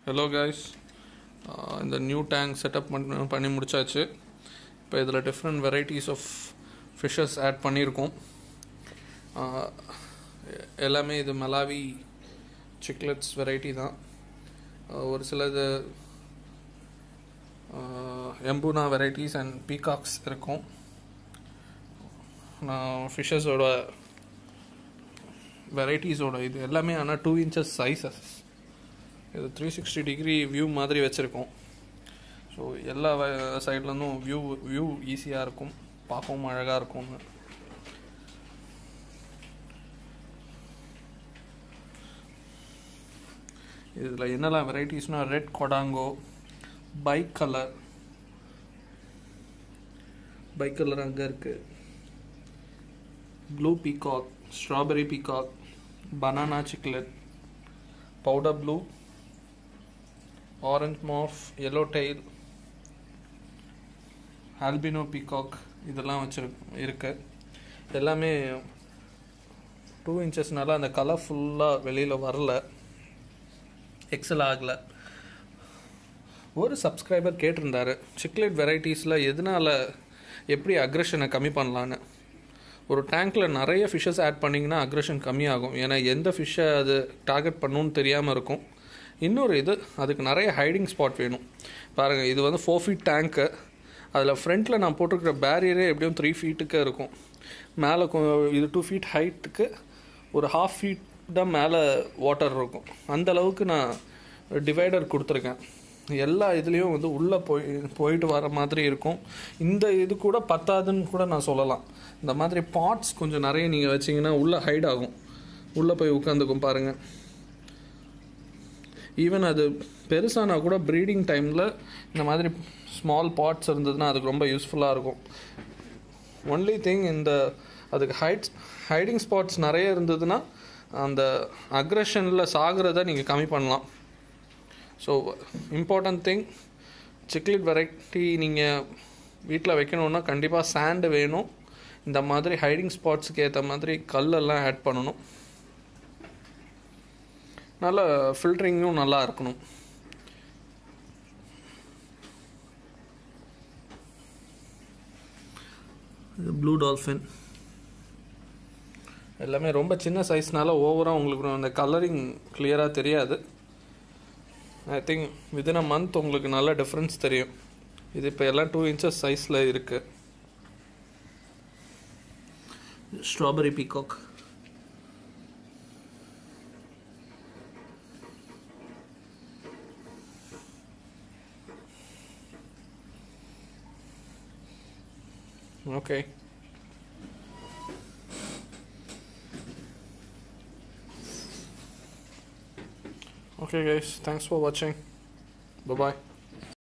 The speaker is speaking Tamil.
ஹலோ கைஸ் இந்த நியூ டேங்க் செட்டப் பண்ணி பண்ணி முடிச்சாச்சு இப்போ இதில் different varieties of fishes add பண்ணியிருக்கோம் ஆஹ் எல்லாமே இது மலாவி சிக்லெட்ஸ் வெரைட்டி தான் ஆஹ் ஒரு சிலது எம்பூனா வெரைட்டிஸ் அண்ட் பீகாக்ஸ் இருக்கும் நான் ஃபிஷ்ஷஸோட வெரைட்டிஸோட இது எல்லாமே ஆனால் டூ இன்ச்சஸ் சைஸஸ் இது த்ரீ சிக்ஸ்டி டிகிரி வியூ மாதிரி வச்சுருக்கோம் ஸோ எல்லா சைட்லேருந்தும் வியூ வியூ ஈஸியாக இருக்கும் பார்க்கவும் அழகாக இருக்கும்னு இதில் என்னெல்லாம் வெரைட்டிஸ்னால் ரெட் கொடாங்கோ பைக் கலர் பைக் கலர் அங்கே இருக்குது blue peacock strawberry peacock banana cichlid powder blue orange morph yellow tail albino peacock இதெல்லாம் வச்சிருக்கு இருக்கு எல்லாமே டூ இன்ச்சஸ்னால அந்த கலர் ஃபுல்லாக வெளியில் வரல எக்ஸல் ஆகலை ஒரு சப்ஸ்கிரைபர் கேட்டிருந்தாரு சிக்லெட் வெரைட்டிஸில் எதனால் எப்படி அக்ரெஷனை கம்மி பண்ணலான்னு ஒரு டேங்க்கில் நிறைய ஃபிஷ்ஷஸ் ஆட் பண்ணிங்கன்னா அக்ரெஷன் கம்மியாகும் ஏன்னா எந்த ஃபிஷ்ஷை அது டார்கெட் பண்ணணும்னு தெரியாமல் இருக்கும் இன்னொரு இது அதுக்கு நிறைய ஹைடிங் ஸ்பாட் வேணும் பாருங்கள் இது வந்து ஃபோர் ஃபீட் டேங்க்கு அதில் ஃப்ரண்ட்டில் நான் போட்டிருக்கிற பேரியரே எப்படியும் த்ரீ ஃபீட்டுக்கு இருக்கும் மேலே இது டூ ஃபீட் ஹைட்டுக்கு ஒரு ஹாஃப் ஃபீட் தான் மேலே வாட்டர் இருக்கும் அந்த அளவுக்கு நான் டிவைடர் கொடுத்துருக்கேன் எல்லா இதுலேயும் வந்து உள்ளே போய் போயிட்டு வர மாதிரி இருக்கும் இந்த இது கூட பத்தாதுன்னு கூட நான் சொல்லலாம் இந்த மாதிரி பாட்ஸ் கொஞ்சம் நிறைய நீங்கள் வச்சிங்கன்னா உள்ளே ஹைட் ஆகும் உள்ளே போய் உட்காந்துக்கும் பாருங்கள் ஈவன் அது பெருசானா கூட ப்ரீடிங் டைமில் இந்த மாதிரி ஸ்மால் பாட்ஸ் இருந்ததுன்னா அதுக்கு ரொம்ப யூஸ்ஃபுல்லாக இருக்கும் ஒன்லி திங் இந்த அதுக்கு ஹைட்ஸ் ஹைடிங் ஸ்பாட்ஸ் நிறைய இருந்ததுன்னா அந்த அக்ரஷனில் சாகிறத நீங்கள் கம்மி பண்ணலாம் so important thing cichlid variety நீங்கள் வீட்டில் வைக்கணுன்னா கண்டிப்பாக சாண்டு வேணும் இந்த மாதிரி ஹைடிங் ஸ்பாட்ஸுக்கு ஏற்ற மாதிரி கல்லெல்லாம் ஆட் பண்ணணும் நல்ல ஃபில்டரிங்கும் நல்லா இருக்கணும் இது ப்ளூ டால்ஃபின் எல்லாமே ரொம்ப சின்ன சைஸ்னால ஓவராக உங்களுக்கு அந்த கலரிங் கிளியராக தெரியாது I think within a month உங்களுக்கு நல்ல டிஃப்ரென்ஸ் தெரியும் இது இப்போ எல்லாம் டூ இன்ச்சஸ் சைஸில் இருக்குது strawberry peacock Okay. Okay guys, thanks for watching. Bye bye.